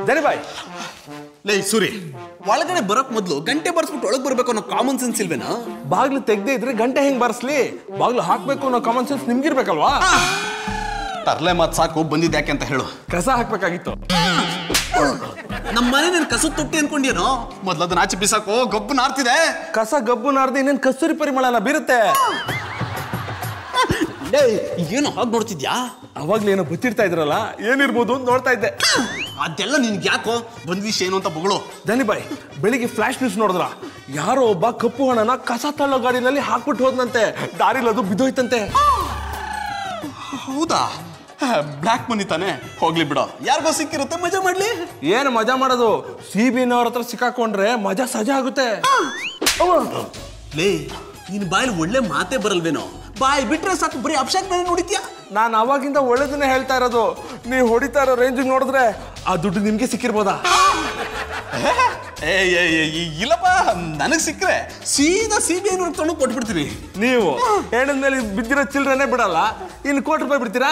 ದನಿ ಬಾಯ್ ಲೇ ಸೂರಿ ಒಳಗಡೆ ಬರೋಕ್ ಮೊದಲು ಗಂಟೆ ಬರ್ಸ್ಬಿಟ್ಟು ಒಳಗೆ ಬರ್ಬೇಕು ಅನ್ನೋ ಕಾಮನ್ ಸೆನ್ಸ್ ಇಲ್ವೇನಾ ಬಾಗ್ಲು ತೆಗ್ದೇ ಇದ್ರೆ ಗಂಟೆ ಹೆಂಗ್ ಬರ್ಸ್ಲಿ ಬಾಗ್ಲು ಹಾಕ್ಬೇಕು ಅನ್ನೋ ಕಾಮನ್ ಸೆನ್ಸ್ ನಿಮ್ಗಿರ್ಬೇಕಲ್ವಾ ತರ್ಲೆ ಮಾತ್ ಸಾಕು ಬಂದಿದ್ದು ಯಾಕೆ ಅಂತ ಹೇಳು ಕಸ ಹಾಕ್ಬೇಕಾಗಿತ್ತು ನಮ್ಮ ಮನೆ ನೀನ್ ಕಸದ ತೊಟ್ಟಿ ಅನ್ಕೊಂಡೇನೋ ಮೊದ್ಲು ಅದನ್ನ ಆಚೆ ಬಿಸಾಕೋ ಗಬ್ಬು ನಾರ್ತಿದೆ ಕಸ ಗಬ್ಬು ನಾರ್ದು ಇನ್ನೇನ್ ಕಸ್ತೂರಿ ಪರಿಮಳನ ಬೀರುತ್ತೆ ಲೇ ಏನು ಹಾಗೆ ನೋಡ್ತಿದ್ಯಾ ಅವಾಗ್ಲೇ ಏನೋ ಗೊತ್ತಿರ್ತಾ ಇದ್ರಲ್ಲ ಏನಿರ್ಬೋದು ಅಂತ ನೋಡ್ತಾ ಇದ್ದೆ ಅದೆಲ್ಲ ನಿನ್ಗೆ ಯಾಕೋ ಬಂದ್ ವಿಷಯ ಏನು ಅಂತ ಬಗಳು ದನಿ ಬಾಯ್ ಬೆಳಿಗ್ಗೆ ಫ್ಲಾಶ್ ನ್ಯೂಸ್ ನೋಡಿದ್ರ ಯಾರೋ ಒಬ್ಬ ಕಪ್ಪು ಹಣನ ಕಸ ತಳ್ಳೋ ಗಾಡಿನಲ್ಲಿ ಹಾಕ್ಬಿಟ್ಟು ಹೋದ್ನಂತೆ ದಾರಿಲಿ ಅದು ಬಿದ್ದೋಯ್ತಂತೆ ಹೌದಾ ಬ್ಲ್ಯಾಕ್ ಮನಿ ತಾನೆ ಹೋಗ್ಲಿ ಬಿಡೋ ಯಾರಿಗೋ ಸಿಕ್ಕಿರುತ್ತೆ ಮಜಾ ಮಾಡ್ಲಿ ಏನು ಮಜಾ ಮಾಡೋದು ಸಿ ಬಿ ಅವ್ರ ಹತ್ರ ಸಿಕ್ಕಾಕೊಂಡ್ರೆ ಮಜಾ ಸಜಾ ಆಗುತ್ತೆ ಲೇ ನಿನ್ ಬಾಯಲ್ಲಿ ಒಳ್ಳೆ ಮಾತೇ ಬರಲ್ವೇನೋ ಬಾಯ್ ಬಿಟ್ರೆ ಸಾಕು ಬರೀ ಅಪ್ಶಾಕ್ ಮೇಲೆ ನೋಡಿದ್ಯಾ ನಾನು ಅವಾಗಿಂದ ಒಳ್ಳೇದನ್ನೇ ಹೇಳ್ತಾ ಇರೋದು ನೀವು ಹೊಡಿತಾ ಇರೋ ರೇಂಜ್ ನೋಡಿದ್ರೆ ಆ ದುಡ್ಡು ನಿಮ್ಗೆ ಸಿಕ್ಕಿರ್ಬೋದಾ ಏ ಏ, ಏ, ಈ- ಇಲ್ಲಪ್ಪ ನನಗ್ ಸಿಕ್ಕರೆ ಸೀದಾ ಸಿ ಬಿ ಐ ತಗೊಂಡು ಕೊಟ್ಬಿಡ್ತೀನಿ ನೀವು ಹೇಳಿದ್ಮೇಲೆ ಬಿದ್ದಿರೋ ಚಿಲ್ಡ್ರನ್ನೇ ಬಿಡಲ್ಲ ಇನ್ನು ಕೋಟಿ ರೂಪಾಯಿ ಬಿಡ್ತೀರಾ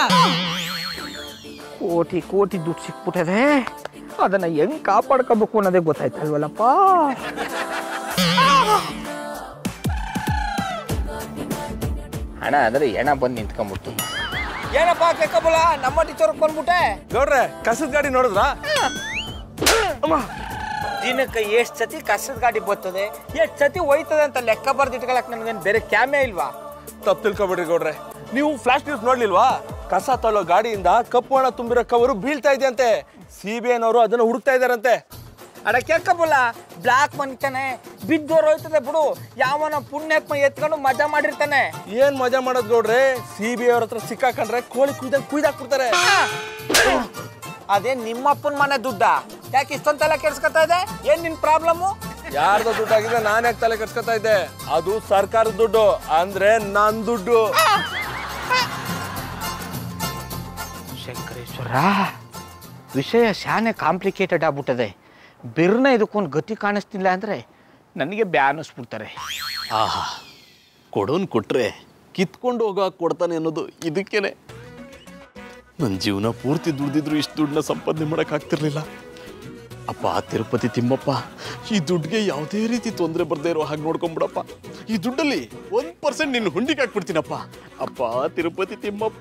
ಕೋಟಿ ಕೋಟಿ ದುಡ್ಡು ಸಿಕ್ಬಿಟ್ಟದೆ ಅದನ್ನ ಹೆಂಗ್ ಕಾಪಾಡ್ಕೋಬೇಕು ಅನ್ನೋದೇ ಗೊತ್ತಾಯ್ತಲ್ವಲ್ಲಪ್ಪ ಹಣ ಅಂದ್ರೆ ಹೆಣ ಬಂದು ನಿಂತ್ಕೊಂಡ್ಬಿಡ್ತು ಏನಪ್ಪ ಕೆಕ್ಕಬಲ ನಮ್ಮ ಟೀಚರ್ ಬಂದ್ಬಿಟ್ಟೆ ನೋಡ್ರೆ ಕಸದ ಗಾಡಿ ನೋಡಿದ್ರ ದಿನಕ್ಕೆ ಎಷ್ಟು ಸತಿ ಕಸದ ಗಾಡಿ ಬರ್ತದೆ ಎಷ್ಟು ಸತಿ ಹೋಯ್ತದೆ ಅಂತ ಲೆಕ್ಕ ಬರ್ದಿಟ್ಕೊಳಕ್ ನಮ್ಗೇನು ಬೇರೆ ಕ್ಯಾಮೆ ಇಲ್ವಾ ತಪ್ಪು ತಿಳ್ಕೊಬಿಡ್ರಿ ಗೌಡ್ರೆ ನೀವು ಫ್ಲಾಶ್ ನ್ಯೂಸ್ ನೋಡ್ಲಿಲ್ವಾ ಕಸ ತಳ್ಳೋ ಗಾಡಿಯಿಂದ ಕಪ್ಪು ಹಣ ತುಂಬಿರೋ ಕವರು ಬೀಳ್ತಾ ಇದೆಯಂತೆ ಸಿ ಬಿ ಐನವರು ಅದನ್ನ ಹುಡುಕ್ತಾ ಇದಾರಂತೆ ಅಡ ಕೆಕ್ಕಬಲ್ಲ ಬ್ಲಾಕ್ ಮನಿತಾನೆ ಬಿದ್ದೋರ್ ಹೋಯ್ತದೆ ಬಿಡು ಯಾವನ ಪುಣ್ಯಾತ್ಮ ಎತ್ಕೊಂಡು ಮಜಾ ಮಾಡಿರ್ತಾನೆ ಏನ್ ಮಜಾ ಮಾಡೋದ್ ಗೌಡ್ರೆ ಸಿ ಬಿ ಅವ್ರ ಹತ್ರ ಸಿಕ್ಕಾಕೊಂಡ್ರೆ ಕೋಳಿ ಕುಯ್ದಾಗ ಕುಯ್ದಾಕ್ಬಿಡ್ತಾರೆ ಅದೇ ನಿಮ್ಮಪ್ಪನ ಮನೆ ದುಡ್ಡ ಯಾಕೆ ಇಷ್ಟೊಂದೆಲ್ಲ ಕೆಡ್ಸ್ಕೊತಾ ಇದೆ ಏನ್ ನಿನ್ ಪ್ರಾಬ್ಲಮ್ಮು ಯಾರ್ದ ದುಡ್ಡಾಗಿದೆ ನಾನು ಯಾಕೆ ತಲೆ ಕಟ್ಸ್ಕೊತಾ ಇದ್ದೆ ಅದು ಸರ್ಕಾರದ ದುಡ್ಡು ಅಂದ್ರೆ ನನ್ ದುಡ್ಡು ಶಂಕರೇಶ್ವರ ವಿಷಯ ಶಾನೆ ಕಾಂಪ್ಲಿಕೇಟೆಡ್ ಆಗ್ಬಿಟ್ಟದೆ ಬಿರ್ನ ಇದಕ್ಕೊಂದು ಗತಿ ಕಾಣಿಸ್ತಿಲ್ಲ ಅಂದ್ರೆ ನನಗೆ ಬ್ಯಾನಿಸ್ಬಿಡ್ತಾರೆ ಆಹಾ ಕೊಡೋನ್ ಕೊಟ್ರೆ ಕಿತ್ಕೊಂಡು ಹೋಗೋ ಕೊಡ್ತಾನೆ ಅನ್ನೋದು ಇದಕ್ಕೇನೆ ನನ್ನ ಜೀವನ ಪೂರ್ತಿ ದುಡ್ದಿದ್ರು ಇಷ್ಟು ದುಡ್ಡನ್ನ ಸಂಪಾದನೆ ಮಾಡಕ್ ಆಗ್ತಿರ್ಲಿಲ್ಲ ಅಪ್ಪ ತಿರುಪತಿ ತಿಮ್ಮಪ್ಪ ಈ ದುಡ್ಡಿಗೆ ಯಾವುದೇ ರೀತಿ ತೊಂದರೆ ಬರ್ದೇ ಇರೋ ಹಾಗೆ ನೋಡ್ಕೊಂಬಿಡಪ್ಪ ಈ ದುಡ್ಡಲ್ಲಿ ಒಂದ್ ಪರ್ಸೆಂಟ್ ನಿನ್ನ ಹುಂಡಿಗೆ ಹಾಕ್ಬಿಡ್ತೀನಪ್ಪ ಅಪ್ಪ ತಿರುಪತಿ ತಿಮ್ಮಪ್ಪ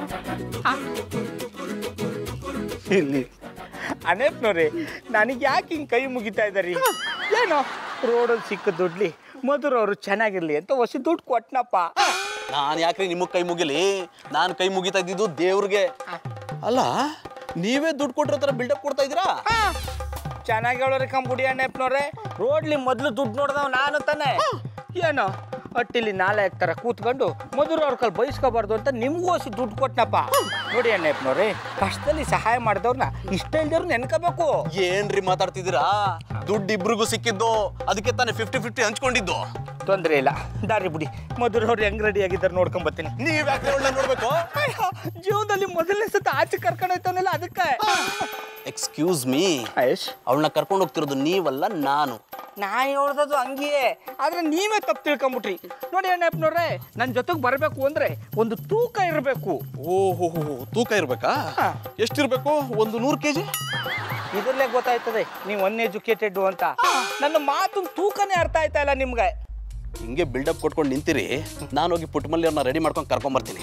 ಇಲ್ಲಿ ಅನೇಪ್ನವ್ರಿ ನನಗೆ ಯಾಕೆ ಹಿಂಗೆ ಕೈ ಮುಗಿತಾ ಇದ್ದಾರಿ ಏನೋ ರೋಡಲ್ಲಿ ಸಿಕ್ಕ ದುಡ್ಲಿ ಮಧುರ್ ಅವರು ಚೆನ್ನಾಗಿರ್ಲಿ ಅಂತ ಹೊಸ ದುಡ್ಡು ಕೊಟ್ನಪ್ಪ ನಾನು ಯಾಕ್ರಿ ನಿಮಗೆ ಕೈ ಮುಗಿಲಿ ನಾನು ಕೈ ಮುಗಿತಾ ಇದ್ದಿದ್ದು ದೇವ್ರಿಗೆ ಅಲ್ಲ ನೀವೇ ದುಡ್ಡು ಕೊಟ್ಟಿರೋ ಥರ ಬಿಲ್ಡಪ್ ಕೊಡ್ತಾ ಇದ್ದೀರಾ ಚೆನ್ನಾಗಿ ಹೇಳೋರಿ ಕಂಬುಡಿ ಅಣ್ಣಪ್ಪನವ್ರೆ ರೋಡ್ಲಿ ಮೊದಲು ದುಡ್ಡು ನೋಡ್ದವ್ ನಾನು ತಾನೆ ಏನೋ ಅಟ್ಟಿಲಿ ನಾಳೆ ಥರ ಕೂತ್ಕೊಂಡು ಮಧುರ ಅವ್ರ ಕಲ್ ಬಯಸ್ಕೋಬಾರ್ದು ಅಂತ ನಿಮ್ಗೂ ಹೊಸ ದುಡ್ಡು ಕೊಟ್ನಪ್ಪ ನೋಡಿ ಅಣ್ಣಪ್ಪನವ್ರೆ ಕಷ್ಟದಲ್ಲಿ ಸಹಾಯ ಮಾಡಿದವ್ರನ್ನ ಇಷ್ಟ ಇಲ್ದವ್ರು ನೆನ್ಕೋಬೇಕು ಏನ್ರಿ ಮಾತಾಡ್ತಿದ್ದೀರಾ ದುಡ್ಡು ಇಬ್ರಿಗೂ ಸಿಕ್ಕಿದ್ದು ಅದಕ್ಕೆ ತಾನೇ ಫಿಫ್ಟಿ ಫಿಫ್ಟಿ ಹಂಚ್ಕೊಂಡಿದ್ದು ತೊಂದರೆ ಇಲ್ಲ ದಾರಿ ಬಿಡಿ ಮಧುರ ಅವ್ರು ಹೆಂಗ್ ರೆಡಿ ಆಗಿದ್ದಾರೆ ನೋಡ್ಕೊಂಡ್ ಬರ್ತೀನಿ ನೀವ್ ಯಾಕೆ ಒಳ್ಳೆ ನೋಡ್ಬೇಕು ಅಯ್ಯೋ, ಜೀವನದಲ್ಲಿ ಮೊದಲನೇ ಸತ ಆಚೆ ಕರ್ಕೊಂಡು ಹೋಯ್ತಾನಲ್ಲ ಅದಕ್ಕೆ ಎಕ್ಸ್ಕ್ಯೂಸ್ ಮೀ ಆಯುಷ್ ಅವಳನ್ನ ಕರ್ಕೊಂಡು ಹೋಗ್ತಿರೋದು ನೀವಲ್ಲ ನಾನು ನಾ ಹೇಳ್ದದು ಹಂಗೆಯೇ ಆದ್ರೆ ನೀವೇ ತಪ್ಪು ತಿಳ್ಕೊಂಬಿಟ್ರಿ ನೋಡಿ ಅಣ್ಣಪ್ಪನವ್ರೆ ನನ್ನ ಜೊತೆಗೆ ಬರಬೇಕು ಅಂದ್ರೆ ಒಂದು ತೂಕ ಇರಬೇಕು ಓಹೋ ತೂಕ ಇರ್ಬೇಕಾ ಎಷ್ಟಿರ್ಬೇಕು ಒಂದು ನೂರು ಕೆಜಿ ಇದ್ರಲ್ಲೇ ಗೊತ್ತಾಯ್ತದೆ ನೀವು ಅನ್ ಎಜುಕೇಟೆಡ್ ಅಂತ ನನ್ನ ಮಾತು ತೂಕನೇ ಅರ್ಥ ಆಯ್ತಾ ಇಲ್ಲ ನಿಮ್ಗೆ ಹಿಂಗೆ ಬಿಲ್ಡಪ್ ಕೊಟ್ಕೊಂಡು ನಿಂತಿರಿ ನಾನು ಹೋಗಿ ಪುಟ್ಟಮಲ್ಲಿ ಅವ್ರನ್ನ ರೆಡಿ ಮಾಡ್ಕೊಂಡು ಕರ್ಕೊಂಡ್ ಬರ್ತೀನಿ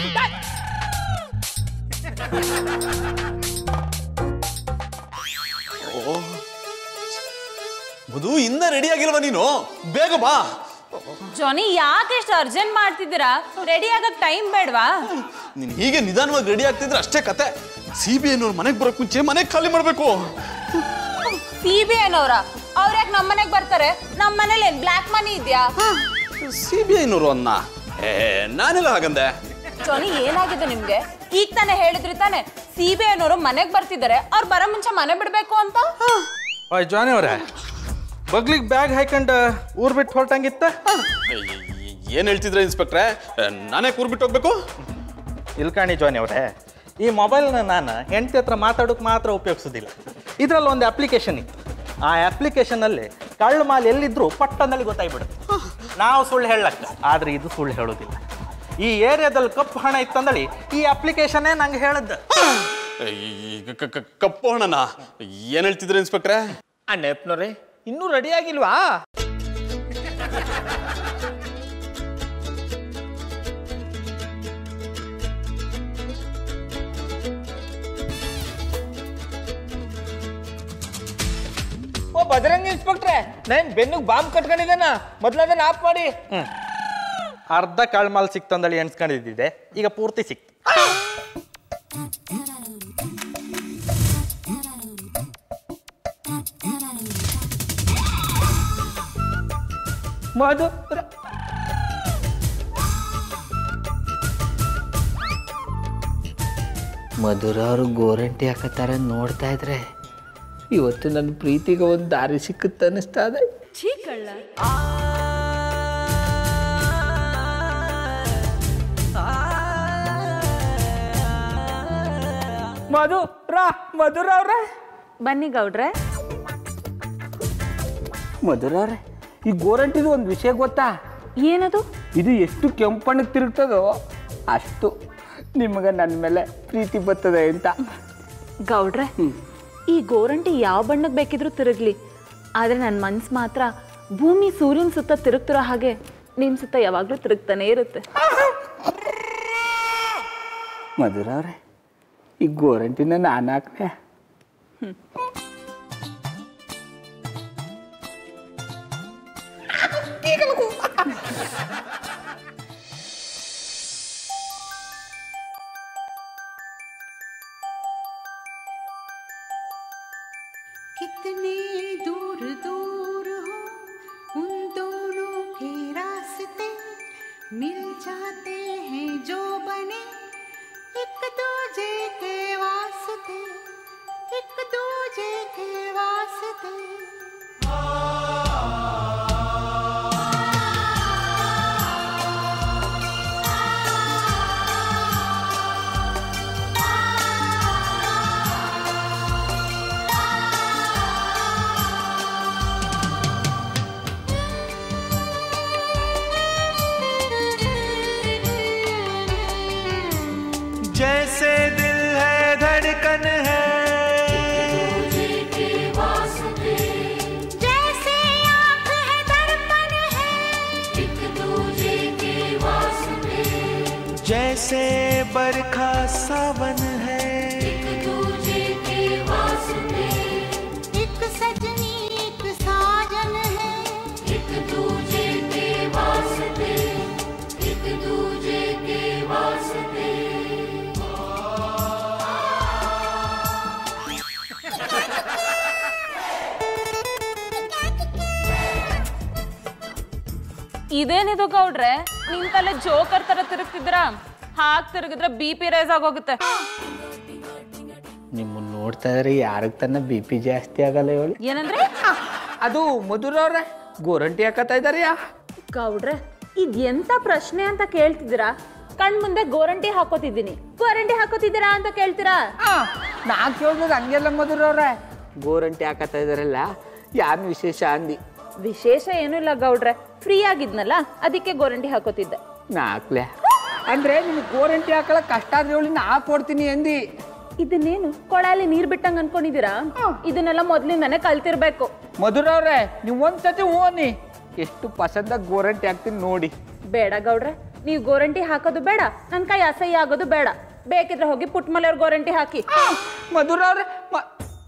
ಓ. ಮಧು ಇನ್ನ ರೆಡಿ ಆಗಿಲ್ವಾ ನೀನು ಬೇಗ ಬಾ ಜಾನಿ ಯಾಕೆ ಎಷ್ಟು ಅರ್ಜೆಂಟ್ ಮಾಡ್ತಿದ್ದೀರಾ ರೆಡಿ ಆಗಕ್ ಟೈಮ್ ಬೇಡವಾ ನೀನ್ ಹೀಗೆ ನಿಧಾನವಾಗಿ ರೆಡಿ ಆಗ್ತಿದ್ರೆ ಅಷ್ಟೇ ಕತೆ ಸಿ ಬಿ ಐನವ್ರು ಮನೆಗೆ ಬರೋಕ್ ಮುಂಚೆ ಮನೆಗೆ ಖಾಲಿ ಮಾಡ್ಬೇಕು ಸಿ ಬಿ ಐನವ್ರ ಅವ್ರ ಯಾಕೆ ನಮ್ಮ ಮನೆಗೆ ಬರ್ತಾರೆ ನಮ್ಮ ಮನೇಲಿ ಏನ್ ಬ್ಲ್ಯಾಕ್ ಮನಿ ಇದೆಯಾ ಸಿ ಬಿ ಐನವರು ಅನ್ನ ಏ ನಾನೆಲ್ಲ ಹಾಗಂದೆ ಜಾನಿ ಏನಾಗಿದೆ ನಿಮ್ಗೆ ಈಗ ತಾನೇ ಹೇಳಿದ್ರಿ ತಾನೆ ಸಿ ಬಿ ಐನವರು ಮನೆಗೆ ಬರ್ತಿದ್ದಾರೆ ಅವ್ರು ಬರೋ ಮುಂಚೆ ಮನೆ ಬಿಡ್ಬೇಕು ಅಂತ ಓಯ್ ಜಾನಿ ಅವರೇ ಬಗ್ಲಿಗೆ ಬ್ಯಾಗ್ ಹಾಕೊಂಡು ಊರ್ ಬಿಟ್ಟು ಹೊರಟಂಗಿತ್ತ ಏನ್ ಹೇಳ್ತಿದ್ರೆ ಇನ್ಸ್ಪೆಕ್ಟ್ರೆ ನಾನೇ ಕೂರ್ಬಿಟ್ಟು ಹೋಗ್ಬೇಕು ಇಲ್ಕಾಣಿ ಜಾನಿ ಅವರೇ ಈ ಮೊಬೈಲ್ನ ನಾನು ಹೆಂಡತಿ ಹತ್ರ ಮಾತಾಡೋಕೆ ಮಾತ್ರ ಉಪಯೋಗಿಸೋದಿಲ್ಲ ಇದರಲ್ಲಿ ಒಂದು ಅಪ್ಲಿಕೇಶನ್ ಇತ್ತು ಆ ಅಪ್ಲಿಕೇಶನಲ್ಲಿ ಕಳ್ಳು ಮಾಲ್ ಎಲ್ಲಿದ್ರು ಪಟ್ಟನಲ್ಲಿ ಗೊತ್ತಾಗ್ಬಿಡುತ್ತೆ ನಾವು ಸುಳ್ಳು ಹೇಳಕ್ಕ ಆದ್ರೆ ಇದು ಸುಳ್ಳು ಹೇಳೋದಿಲ್ಲ ಈ ಏರಿಯಾದಲ್ಲಿ ಕಪ್ಪು ಹಣ ಇತ್ತಂದಳಿ ಈ ಅಪ್ಲಿಕೇಶನ್ನೇ ನಂಗೆ ಹೇಳಿದ್ದ ಈ ಕ- ಕ- ಕ- ಕಪ್ಪು ಹಣನ ಏನ್ ಹೇಳ್ತಿದ್ರಿ ಇನ್ಸ್ಪೆಕ್ಟ್ರೆ ಅಣ್ಣಪ್ಪನವ್ರೆ ಇನ್ನೂ ರೆಡಿ ಆಗಿಲ್ವಾ ಓ ಬಜರಂಗ ಇನ್ಸ್ಪೆಕ್ಟ್ರೆ ನಾನು ಬೆನ್ನಿಗೆ ಬಾಂಬ್ ಕಟ್ಕೊಂಡಿದ್ದಾನ ಮೊದ್ಲು ಅದನ್ನ ಆಫ್ ಮಾಡಿ ಹ್ಮ್ ಅರ್ಧ ಕಾಳ್ಮಾಲ್ ಸಿಕ್ತಂದಳಿ ಎಣ್ಸ್ಕೊಂಡಿದ್ದಿದೆ ಈಗ ಪೂರ್ತಿ ಸಿಕ್ತು ಮಧು ಮಧುರ ಅವರು ಗೋರಂಟಿ ಹಾಕತ್ತಾರೆ ನೋಡ್ತಾ ಇದ್ರೆ ಇವತ್ತು ನನ್ನ ಪ್ರೀತಿಗೆ ಒಂದು ದಾರಿ ಸಿಕ್ಕುತ್ತೆ ಅನ್ನಿಸ್ತಾ ಇದೆ ಮಧು ರಾ ಮಧುರ ಅವ್ರೆ ಬನ್ನಿ ಗೌಡ್ರೆ ಮಧುರ ಅವ್ರೆ ಈ ಗೋರಂಟಿದು ಒಂದು ವಿಷಯ ಗೊತ್ತಾ ಏನದು ಇದು ಎಷ್ಟು ಕೆಂಪಣ್ಣಗೆ ತಿರುಗ್ತದೋ ಅಷ್ಟು ನಿಮಗೆ ನನ್ನ ಮೇಲೆ ಪ್ರೀತಿ ಬರ್ತದೆ ಅಂತ ಗೌಡ್ರೆ ಈ ಗೋರಂಟಿ ಯಾವ ಬಣ್ಣಕ್ಕೆ ಬೇಕಿದ್ರೂ ತಿರುಗ್ಲಿ ಆದ್ರೆ ನನ್ನ ಮನ್ಸು ಮಾತ್ರ ಭೂಮಿ ಸೂರ್ಯನ ಸುತ್ತ ತಿರುಗ್ತಿರೋ ಹಾಗೆ ನಿಮ್ ಸುತ್ತ ಯಾವಾಗ್ಲೂ ತಿರುಗ್ತಾನೆ ಇರುತ್ತೆ ಮಧುರ ಅವ್ರೆ ಈ ಗೋರಂಟಿನ ನಾನು ಹಾಕ್ದೆ कितने दूर दूर हो उन दोनों के रास्ते मिल जाते हैं जो बने एक दूजे के वास्ते एक दूजे के वास्ते जैसे दिल है धड़कन है जैसे आँख है दर्पण है जैसे बरखा सावन है एक सजनी एक साजन है ಇದೇನಿದು ಗೌಡ್ರೆ ನಿಮ್ ತಲೆ ಜೋಕರ್ ತರ ತಿರುಗ್ತಿದ್ರ ಹಾಕ್ ತಿರುಗಿದ್ರೆ ಬಿ ಪಿ ರೈಸ್ ಆಗೋಗುತ್ತೆ ನಿಮ್ಮನ್ನು ನೋಡ್ತಾ ಇದ್ರೆ ಯಾರಿಗೆ ತನ್ನ ಬಿ ಪಿ ಜಾಸ್ತಿ ಆಗಲ್ಲ ಹೇಳಿ ಏನಂದ್ರೆ ಅದು ಮಧುರ ಅವ್ರೆ ಗೋರಂಟಿ ಹಾಕತ್ತಾ ಇದಾರ್ಯಾ ಗೌಡ್ರೆ ಇದ್ ಎಂತ ಪ್ರಶ್ನೆ ಅಂತ ಕೇಳ್ತಿದ್ದೀರಾ ಕಣ್ ಮುಂದೆ ಗೋರಂಟಿ ಹಾಕೋತಿದ್ದೀನಿ ಗೋರಂಟಿ ಹಾಕೋತಿದ್ದೀರಾ ಅಂತ ಕೇಳ್ತೀರಾ ನಾ ಕೇಳಿದ್ರೆ ಹಂಗೆಲ್ಲ ಮಧುರ ಅವ್ರೆ ಗೋರಂಟಿ ಹಾಕತ್ತಾ ಇದಾರಲ್ಲ ಯಾನ್ ವಿಶೇಷ ಅಂದಿ ವಿಶೇಷ ಏನೂ ಇಲ್ಲ ಗೌಡ್ರೆ ಫ್ರೀ ಆಗಿದ್ನಲ್ಲ ಅದಕ್ಕೆ ಗೋರಂಟಿ ಹಾಕೋತಿದ್ದೆ ನಾಕ್ಲೆ ಅಂದ್ರೆ ನಿಮ್ಗೆ ಗೋರಂಟಿ ಹಾಕಳಕ್ ಕಷ್ಟ ಆದ್ರೆ ಹೇಳಿ ನಾ ಕೊಡ್ತೀನಿ ಅಂದಿ ಇದನ್ನೇನು ಕೊಳಲಿ ನೀರ್ ಬಿಟ್ಟಂಗ್ ಅನ್ಕೊಂಡಿದೀರಾ ಇದನ್ನೆಲ್ಲ ಮೊದ್ಲಿಂದಾನೆ ಕಲ್ತಿರ್ಬೇಕು ಮಧುರ ಅವ್ರೆ ನೀವು ಒಂದ್ಸತಿ ಓನಿ ಎಷ್ಟು ಪಸಂದ ಗೋರಂಟಿ ಹಾಕ್ತೀನಿ ನೋಡಿ ಬೇಡ ಗೌಡ್ರೆ ನೀವು ಗೋರಂಟಿ ಹಾಕೋದು ಬೇಡ ನನ್ ಕೈ ಅಸಹ್ಯ ಆಗೋದು ಬೇಡ ಬೇಕಿದ್ರೆ ಹೋಗಿ ಪುಟ್ಮಲೆಯವ್ರ ಗೋರಂಟಿ ಹಾಕಿ ಮಧುರ ಅವ್ರೆ ಮ-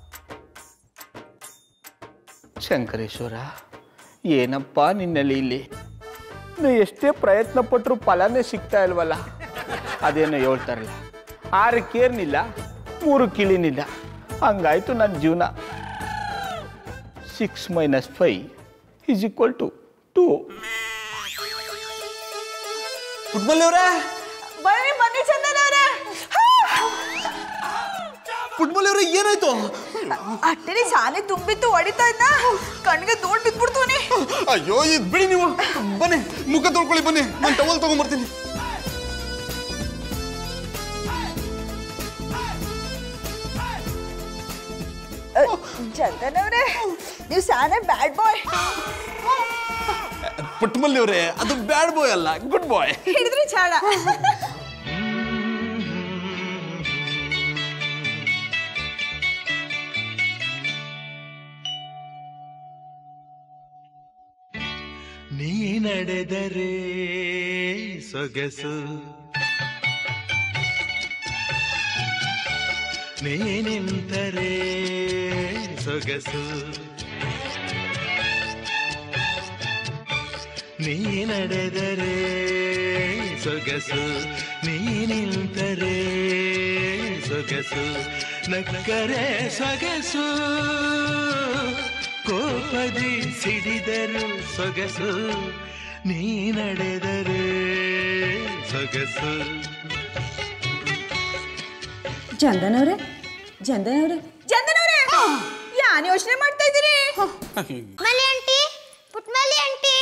ಶಂಕರೇಶ್ವರ ಏನಪ್ಪ ನಿನ್ನಲ್ಲಿ ಇಲ್ಲಿ ನೀ ಎಷ್ಟೇ ಪ್ರಯತ್ನ ಪಟ್ಟರು ಫಲನೇ ಸಿಗ್ತಾ ಇಲ್ವಲ್ಲ ಅದೇನೋ ಹೇಳ್ತಾರಲ್ಲ ಆರು ಕೇರ್ನಿಲ್ಲ ಮೂರು ಕಿಳಿನಿಲ್ಲ ಹಂಗಾಯ್ತು ನನ್ನ ಜೀವನ six minus five is equal to two ಪುಟ್ಮಲ್ಲಿ ಅವರೇ ಬನ್ನಿ ಬನ್ನಿ ಚಂದನ ಅವರೇ ಪುಟ್ಮಲ್ಲಿ ಅವರೇ ಏನಾಯ್ತು ಅಟ್ಟೆನೆ ಶಾಲೆ ತುಂಬಿತ್ತು ಹೊಡಿತಾ ಇದ್ದ ಕಣ್ಗೆ ದೂಡ್ ಬಿದ್ಬಿಡ್ತವನಿ ಅಯ್ಯೋ ಇದ್ ಬಿಡಿ ನೀವು ಬನ್ನಿ ಮುಖ ತೊಳ್ಕೊಳ್ಳಿ ಬನ್ನಿ ನಾನು ಟವಲ್ ತಗೊಂಡ್ಬರ್ತೀನಿ ಚಂದನ್ ಅವ್ರೆ ನೀವು ಶಾನೆ ಬ್ಯಾಡ್ ಬಾಯ್ ಪುಟ್ಮಲ್ಲಿ ಅವರೇ ಅದು ಬ್ಯಾಡ್ ಬಾಯ್ ಅಲ್ಲ ಗುಡ್ ಬಾಯ್ ಹಿಡಿದ್ರೆ ಚಾಡ ನೀ ನಡೆದರೆ ಸೊಗಸು ನೀ ನಿಂತರೆ ಸೊಗಸು ನೀ ನಡೆದರೆ ಸೊಗಸು ನೀ ನಿಂತರೆ ಸೊಗಸು ನಕ್ಕರೆ ಸೊಗಸು ಕೋಪದಿ ಸಿಡಿದರು ಸೊಗಸು ನೀ ನಡೆದರೆ ಸೊಗಸು ಚಂದನವ್ರೆ ಚಂದನವ್ರೆ ಚಂದನವ್ರೆ ಯಾನ್ ಯೋಚನೆ ಮಾಡ್ತಾ ಇದ್ದೀರಿ ಮಲಿ ಆಂಟಿ ಪುಟ್ಮಲಿ ಆಂಟಿ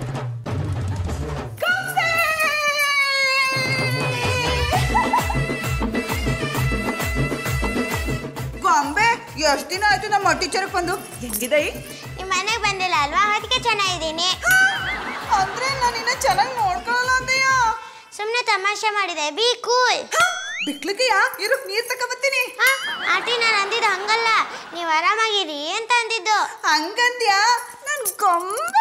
ಗೊಂಬೆ ಎಷ್ಟ್ ದಿನ ಆಯ್ತು ನಮ್ಮ ಟೀಚರ್ಗೆ ಬಂದು ಹೆಂಗಿದೆ ನಿಮ್ಮ ಮನೆಗೆ ಬಂದಿಲ್ಲ ಅಲ್ವಾ ಅದಕ್ಕೆ ಚೆನ್ನಾಗಿದ್ದೀನಿ ಅಂದ್ರೆ ನಾನಿನ್ನ ಚೆನ್ನಾಗಿ ನೋಡ್ಕೊಳ್ಳಲ್ಲ ಅಂದಯ್ಯ ಸುಮ್ಮನೆ ತಮಾಷೆ ಮಾಡಿದೆ ಬಿ ಕೂಲ್ ಬಿಕ್ಲಿಗೆಯ ಇರಕ್ ನೀರ್ ತಕೊಂಬತ್ತೀನಿ ಆಂಟಿ ನಾನು ಅಂದಿದ್ದು ಹಂಗಲ್ಲ ನೀವು ಆರಾಮಾಗಿರಿ ಅಂತ ಅಂದಿದ್ದು ಹಂಗಂದ್ಯಾ ನನ್ ಗೊಂಬೆ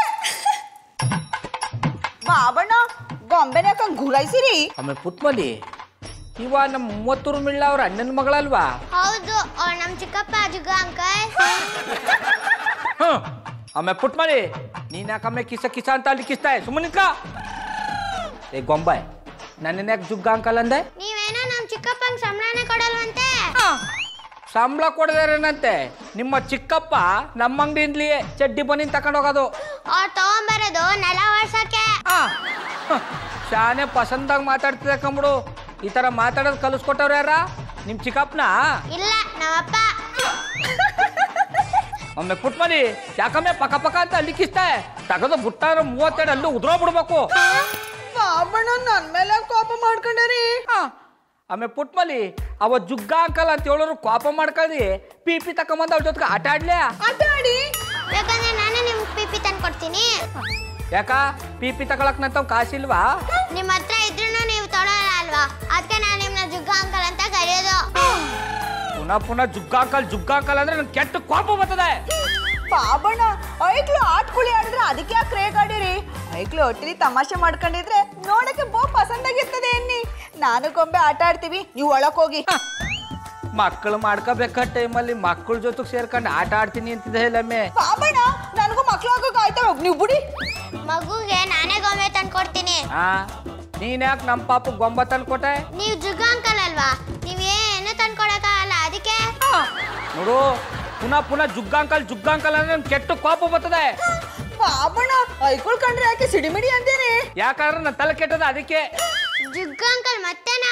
ಬಾಬಣ್ಣ ಗೊಂಬೆನ ಯಾಕಂಗ್ ಗುರಾಯ್ಸಿರಿ ಆಮೇಲೆ ಪುಟ್ಮಲಿ ಇವ ನಮ್ಮ ಮೂವತ್ತೂರು ಮಿಳ್ಳ ಅವ್ರ ಅಣ್ಣನ ಮಗಳಲ್ವಾ ಹೌದು ಅವ್ರು ನಮ್ಮ ಚಿಕ್ಕಪ್ಪ ಅಜುಗ ಅಂಕಲ್ ಹ್ಮ್ ಆಮೇಲೆ ಪುಟ್ಮಲಿ ನೀನ್ ಯಾಕಮ್ಮೆ ಕಿಸ ಕಿಸ ಅಂತ ಅಲ್ಲಿ ಕಿಸ್ತಾ ಸುಮ್ಮನೆ ನಿಂತ್ಕ ಏ ಗೊಂಬಾಯ್ ನನ್ನ ಯಾಕೆ ಜುಗ್ಗ ಅಂಕಲ್ ಅಂದೆ ನೀವೇನೋ ನಮ್ಮ ಚಿಕ್ಕಪ್ಪಂಗೆ ಸಂಬಳನೇ ಕೊಡಲ್ವಂತೆ ಸಂಬಳ ಕೊಡದಾರೇನಂತೆ ನಿಮ್ಮ ಚಿಕ್ಕಪ್ಪ ನಮ್ಮ ಅಂಗಡಿಯಿಂದಲೇ ಚಡ್ಡಿ ಬನ್ನಿ ತಗೊಂಡು ಹೋಗೋದು ಅವ್ರು ತಗೊಂಬರೋದು ನೆಲ ವರ್ಷಕ್ಕೆ ಆ, ಹ, ಶಾನೆ ಪಸಂದಾಗಿ ಮಾತಾಡ್ತಿದೆ ಕಂಬಿಡು ಈ ಥರ ಮಾತಾಡೋದು ಕಲಿಸ್ಕೊಟ್ಟವ್ರು ಯಾರ ನಿಮ್ಮ ಚಿಕ್ಕಪ್ಪನ ಇಲ್ಲ ನಮ್ಮಪ್ಪ ಒಮ್ಮೆ ಪುಟ್ಮಲಿ ಯಾಕಮ್ಮೆ ಪಕ ಪಕ ಅಂತ ಅಲ್ಲಿಕ್ಕಿಸ್ತೆ ತಗದು ಬುಟ್ಟಾರ ಮೂವತ್ತೆರಡು ಅಲ್ಲೂ ಉದ್ರೋಗ್ಬಿಡ್ಬೇಕು ಬಾಬಣ್ಣ ನನ್ ಮೇಲೆ ಕೋಪ ಮಾಡ್ಕೊಂಡರಿ ಆಮೇಲೆ ಪುಟ್ಮಲಿ ಅವ ಜುಗ್ಗ ಅಂಕಲ್ ಅಂತ ಹೇಳೋರು ಕೋಪ ಮಾಡ್ಕೊಳ್ಳಿ ಪಿ ಪಿ ತಕೊಂಬಂದು ಅವ್ರ ಜೊತೆಗೆ ಆಟ ಆಡ್ಲೇ ಆಟ ಆಡಿ ಬೇಕಂದ್ರೆ ನಾನೇ ನಿಮ್ಗೆ ಪಿಪಿ ತಂದು ಕೊಡ್ತೀನಿ ಯಾಕ ಪಿ ಪಿ ತಗೊಳಕ್ ನಂತವ್ ಕಾಸಿಲ್ವಾ ನಿಮ್ಮ ಹತ್ರ ಇದ್ರೂ ನೀವು ತೊಗೊಳಲ್ಲ ಅಲ್ವಾ ಅದಕ್ಕೆ ನಾನು ನಿಮ್ಮನ್ನ ಜುಗ್ಗ ಅಂಕಲ್ ಅಂತ ಕರೆಯೋದು ಪುನಃ ಪುನಃ ಜುಗ್ಗ ಅಂಕಲ್ ಜುಗ್ಗ ಅಂಕಲ್ ಅಂದ್ರೆ ನನ್ ಕೆಟ್ಟ ಕೋಪ ಬರ್ತದೆ ಬಾಬಣ್ಣ ಐಕ್ಳು ಆಟ್ಕುಳಿ ಆಡಿದ್ರೆ ಅದಕ್ಕೆ ಯಾಕೆ ರೇಗ್ ಆಡಿರಿ ಐಕ್ಳು ಒಟ್ಟಿಲಿ ತಮಾಷೆ ಮಾಡ್ಕೊಂಡಿದ್ರೆ ನೋಡಕ್ಕೆ ಬೋ ಪಸಂದಾಗಿರ್ತದೆ ಎನ್ನಿ ನಾನು ಗೊಂಬೆ ಆಟ ಆಡ್ತೀವಿ ನೀವು ಒಳಕ್ ಹೋಗಿ ಮಕ್ಕಳು ಮಾಡ್ಕೋಬೇಕ ಟೈಮಲ್ಲಿ ಮಕ್ಕಳ ಜೊತೆಗೆ ಸೇರ್ಕೊಂಡು ಆಟ ಆಡ್ತೀನಿ ಅಂತಿದ್ದೆ ಹೇಳಮ್ಮೆ ಬಾಬಣ್ಣ ನನಗೂ ಮಕ್ಳು ಆಗೋಕೆ ಆಯ್ತಾ ನೀವು ಬಿಡಿ ಮಗುಗೆ ನಾನೇ ಗೊಂಬೆ ತಂದು ಕೊಡ್ತೀನಿ ಆ ನೀನ್ ಯಾಕೆ ನಮ್ಮ ಪಾಪ ಗೊಂಬ ತಂದ್ಕೊಟ್ಟೆ ನೀವು ಜುಗ್ಗ ಅಂಕಲ್ ಅಲ್ವಾ ನೀವೇನು ತಂದು ಕೊಡಕ್ಕಾಗಲ್ಲ ಅದಕ್ಕೆ ನೋಡು ಪುನಃ ಪುನಃ ಜುಗ್ಗ ಅಂಕಲ್ ಜುಗ್ಗ ಅಂಕಲ್ ಅಂದ್ರೆ ನನ್ ಕೆಟ್ಟ ಕೋಪ ಬರ್ತದೆ ಬಾಬಣ್ಣ ಐಕೊಳ್ ಕಂಡ್ರೆ ಯಾಕೆ ಸಿಡಿಮಿಡಿ ಅಂತೀರಿ ಯಾಕಂದ್ರೆ ನನ್ನ ತಲೆ ಕೆಟ್ಟದ ಅದಕ್ಕೆ ಜುಗ್ಗ ಅಂಕಲ್ ಮತ್ತೆನಾ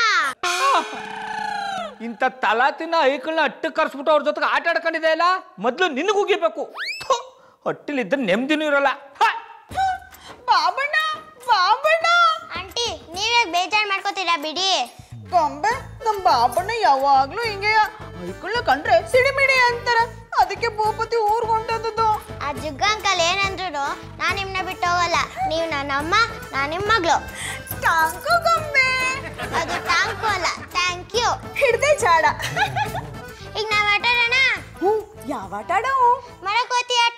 ಇಂಥ ತಲಾ ತಿನ್ನ ಐಕಳನ್ನ ಅಟ್ಟು ಕರ್ಸ್ಬಿಟ್ಟು ಅವ್ರ ಜೊತೆಗೆ ಆಟ ಆಡ್ಕೊಂಡಿದೆ ಇಲ್ಲ ಮೊದ್ಲು ನಿನಗೆ ಉಗಿಬೇಕು ಥು, ಹೊಟ್ಟಿಲಿದ್ರೆ ನೆಮ್ಮದಿನೂ ಇರಲ್ಲ ಹ! ಬಾಬಣ್ಣ ಬಾಬಣ್ಣ ಆಂಟಿ ನೀವೇ ಬೇಜಾರು ಮಾಡ್ಕೋತೀರಾ ಬಿಡಿ ಗೊಂಬೆ ನಮ್ ಬಾಬಣ್ಣ ಯಾವಾಗ್ಲೂ ಹಿಂಗೆ ಐಕೊಳ್ನ ಕಂಡ್ರೆ ಸಿಡಿಮಿಡಿ ಅಂತಾರ ಅದಕ್ಕೆ ಭೂಪತಿ ಊರ್ಗೊಂಡದ್ದು ಆ ಜುಗ್ಗ ಅಂಕಲ್ ಏನಂದ್ರು ನಾನು ನಿಮ್ಮನ್ನ ಬಿಟ್ಟು ಹೋಗಲ್ಲ ನೀವು ನನ್ನ ಅಮ್ಮ ನಾನು ನಿಮ್ಮ ಮಗಳು ಟಾಂಕು ಗೊಂಬೆ ಅದು ಟ್ಯಾಂಕು ಅಲ್ಲ ಥ್ಯಾಂಕ್ ಯು ಹಿಡ್ದೆ ಚಾಡ ಈಗ ನಾವು ಆಟ ಆಡೋಣ ಹ್ಞೂ ಯಾವ ಆಟ ಆಡವು ಮರಕೋತಿ ಆಟ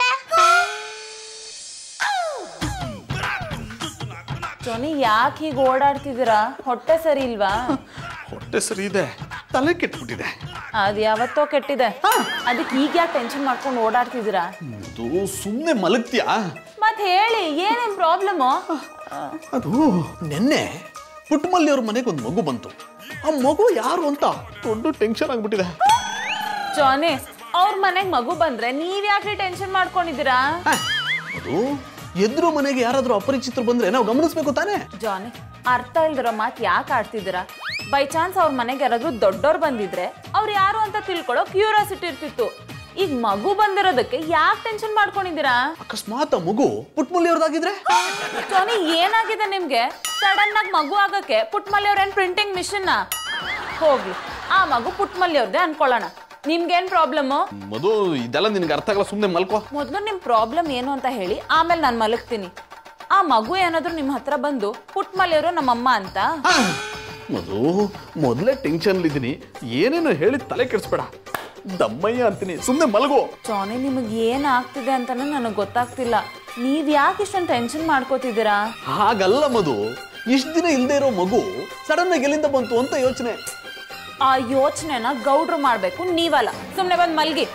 ಜೊನಿ ಯಾಕೆ ಹೀಗೆ ಓಡಾಡ್ತಿದ್ದೀರಾ ಹೊಟ್ಟೆ ಸರಿ ಇಲ್ವಾ ಹೊಟ್ಟೆ ಸರಿ ಇದೆ ತಲೆ ಕೆಟ್ಬಿಟ್ಟಿದೆ ಅದು ಯಾವತ್ತೋ ಕೆಟ್ಟಿದೆ ಅದಕ್ಕೆ ಈಗ ಯಾಕೆ ಟೆನ್ಷನ್ ಮಾಡ್ಕೊಂಡು ಓಡಾಡ್ತಿದ್ದೀರಾ ಅದು ಸುಮ್ಮನೆ ಮಲಗ್ತೀಯಾ ಮತ್ತೆ ಹೇಳಿ ಏನೇನ್ ಪ್ರಾಬ್ಲಮ್ಮು ಅದು ನಿನ್ನೆ ಪುಟ್ಟಮಲ್ಲಿ ಅವ್ರ ಮನೆಗೆ ಒಂದು ಮಗು ಬಂತು ಆ ಮಗು ಯಾರು ಅಂತ ದೊಡ್ಡ ಟೆನ್ಷನ್ ಆಗ್ಬಿಟ್ಟಿದೆ ಜಾನಿ ಅವ್ರ ಮನೆಗೆ ಮಗು ಬಂದ್ರೆ ನೀವ್ ಯಾಕೆ ಟೆನ್ಷನ್ ಮಾಡ್ಕೊಂಡಿದ್ದೀರಾ ಅದು ಎದುರು ಮನೆಗೆ ಯಾರಾದ್ರೂ ಅಪರಿಚಿತರು ಬಂದ್ರೆ ನಾವು ಗಮನಿಸ್ಬೇಕು ತಾನೇ ಜಾನಿ ಅರ್ಥ ಇಲ್ದಿರೋ ಮಾತು ಯಾಕೆ ಆಡ್ತಿದ್ದೀರಾ ಬೈ ಚಾನ್ಸ್ ಅವ್ರ ಮನೆಗೆ ಯಾರಾದ್ರೂ ದೊಡ್ಡವ್ರು ಬಂದಿದ್ರೆ ಅವ್ರು ಯಾರು ಅಂತ ತಿಳ್ಕೊಳ್ಳೋ ಕ್ಯೂರಿಯಾಸಿಟಿ ಇರ್ತಿತ್ತು ಈಗ ಮಗು ಬಂದಿರೋದಕ್ಕೆ ಯಾಕೆ ಟೆನ್ಷನ್ ಮಾಡ್ಕೊಂಡಿದ್ದೀರಾ ಅಕಸ್ಮಾತ್ ಆ ಮಗು ಪುಟ್ಮಲ್ಲಿ ಅವ್ರದ್ದಾಗಿದ್ರೆ ಜಾನಿ ಏನಾಗಿದೆ ನಿಮ್ಗೆ ಸಡನ್ ಆಗಿ ಮಗು ಆಗಕ್ಕೆ ಪುಟ್ಮಲ್ಲಿ ಅವ್ರೇನ್ ಪ್ರಿಂಟಿಂಗ್ ಮಿಷನ್ನ ಹೋಗ್ಲಿ ಆ ಮಗು ಪುಟ್ಮಲ್ಲಿ ಅವ್ರದ್ದೇ ಅನ್ಕೊಳ್ಳೋಣ ನಿಮ್ಗೇನ್ ಪ್ರಾಬ್ಲಮ್ಮು ಮಧು ಇದೆಲ್ಲ ನಿನಗೆ ಅರ್ಥ ಆಗಲ್ಲ ಸುಮ್ಮನೆ ಮಲ್ಕೋ ಮೊದಲು ನಿಮ್ಮ ಪ್ರಾಬ್ಲಮ್ ಏನು ಅಂತ ಹೇಳಿ ಆಮೇಲೆ ನಾನು ಮಲಗ್ತೀನಿ ಆ ಮಗು ಏನಾದರೂ ನಿಮ್ಮ ಹತ್ರ ಬಂದು ಪುಟ್ಮಲ್ಲಿಯವರು ನಮ್ಮಮ್ಮ ಅಂತ ಮಧು ಮೊದಲೇ ಟೆನ್ಷನ್ ಇದ್ದೀನಿ ಏನೇನು ಹೇಳಿ ತಲೆ ಕೆಡಿಸ್ಬೇಡ ದಮ್ಮಯ್ಯ ಅಂತೀನಿ ಸುಮ್ಮನೆ ಮಲಗು ಜಾನಿ ನಿಮಗೆ ಏನು ಆಗ್ತಿದೆ ಅಂತಾನೆ ನನಗೆ ಗೊತ್ತಾಗ್ತಿಲ್ಲ ನೀವ್ ಯಾಕೆ ಇಷ್ಟೊಂದು ಟೆನ್ಷನ್ ಮಾಡ್ಕೋತಿದ್ದೀರಾ ಹಾಗಲ್ಲ ಮಧು ಇಷ್ಟು ದಿನ ಇಲ್ಲದೆ ಇರೋ ಮಗು ಸಡನ್ ಆಗಿ ಎಲ್ಲಿಂದ ಬಂತು ಅಂತ ಯೋಚನೆ ಆ ಯೋಚನೆನ ಗೌಡ್ರು ಮಾಡ್ಬೇಕು ನೀವಲ್ಲ ಸುಮ್ನೆ ಬಂದ್ ಮಲ್ಗಿ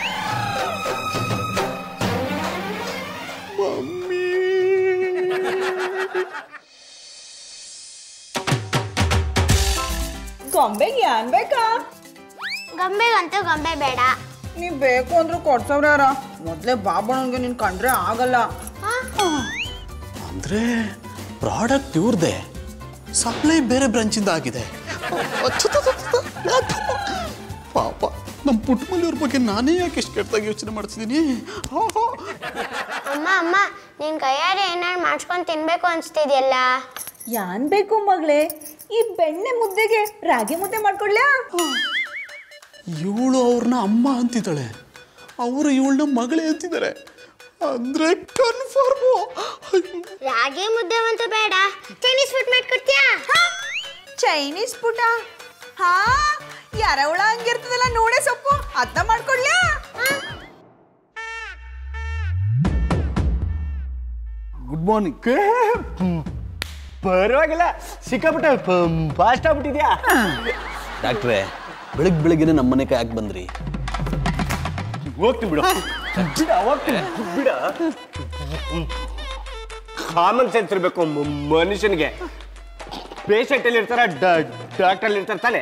ಗೊಂಬೆಗೆ ಏನ್ ಬೇಕಾ ಗೊಂಬೆಗಂತೂ ಗೊಂಬೆ ಬೇಡ ನೀ ಬೇಕು ಅಂದ್ರೂ ಕೊಡ್ಸವ್ರ ಯಾರ ಮೊದ್ಲೇ ಬಾಬಣ್ಣನ್ಗೆ ನೀನ್ ಕಂಡ್ರೆ ಆಗಲ್ಲ ಅಂದ್ರೆ ಪ್ರಾಡಕ್ಟ್ ಇವ್ರದೆ ಸಪ್ಲೈ ಬೇರೆ ಬ್ರಾಂಚಿಂದ ಆಗಿದೆ ಪಾಪ ನಮ್ಮ ಪುಟ್ಟಮಲ್ಲಿಯವ್ರ ಬಗ್ಗೆ ನಾನೇ ಯಾಕೆ ಇಷ್ಟು ಕೆಟ್ಟದಾಗಿ ಯೋಚನೆ ಮಾಡ್ತಿದ್ದೀನಿ ಅಮ್ಮ ಅಮ್ಮ ನಿನ್ ಕೈಯಾರೆ ಏನಾರು ಮಾಡ್ಸ್ಕೊಂಡು ತಿನ್ಬೇಕು ಅನ್ಸ್ತಿದ್ಯಲ್ಲ ಯಾನ್ ಬೇಕು ಮಗಳೇ ಈ ಬೆಣ್ಣೆ ಮುದ್ದೆಗೆ ರಾಗಿ ಮುದ್ದೆ ಮಾಡ್ಕೊಡ್ಲ್ಯಾ ಇವಳು ಅವ್ರನ್ನ ಅಮ್ಮ ಅಂತಿದ್ದಾಳೆ ಅವರು ಇವಳನ್ನ ಮಗಳೇ ಅಂತಿದ್ದಾರೆ ಅಂದ್ರೆ ಕನ್ಫರ್ಮು ರಾಗಿ ಮುದ್ದೆ ಅಂತೂ ಬೇಡ ಚೈನೀಸ್ ಫುಡ್ ಮಾಡ್ಕೊಡ್ತೀಯಾ ಚೈನೀಸ್ ಪುಟ ಹಾ ಯಾರ ಹುಳ ಹಂಗಿರ್ತದಲ್ಲ ನೋಡೆ ಸೊಪ್ಪು ಅದನ್ನ ಮಾಡ್ಕೊಡ್ಲ್ಯಾ ಗುಡ್ ಮಾರ್ನಿಂಗ್ ಪರವಾಗಿಲ್ಲ ಸಿಕ್ಕಾಬಿಟ್ಟೆ ಫಾಸ್ಟ್ ಆಗ್ಬಿಟ್ಟಿದ್ಯಾ ಡಾಕ್ಟ್ರೇ ಬೆಳಗ್ಗೆ ಬೆಳಗ್ಗೆನೆ ನಮ್ಮ ಮನೆ ಯಾಕೆ ಬಂದ್ರಿ ಹೋಗ್ತೀನಿ ಬಿಡು ಬಿಡ ಹೋಗ್ತೀನಿ ಬಿಡ ಕಾಮನ್ ಸೆನ್ಸ್ ಇರಬೇಕು ಮನುಷ್ಯನಿಗೆ ಪೇಷಂಟ್ ಎಲ್ಲಿ ಇರ್ತಾರ ಡಾಕ್ಟರ್ ಅಲ್ಲಿ ಇರ್ತಾರೆ ತಾನೇ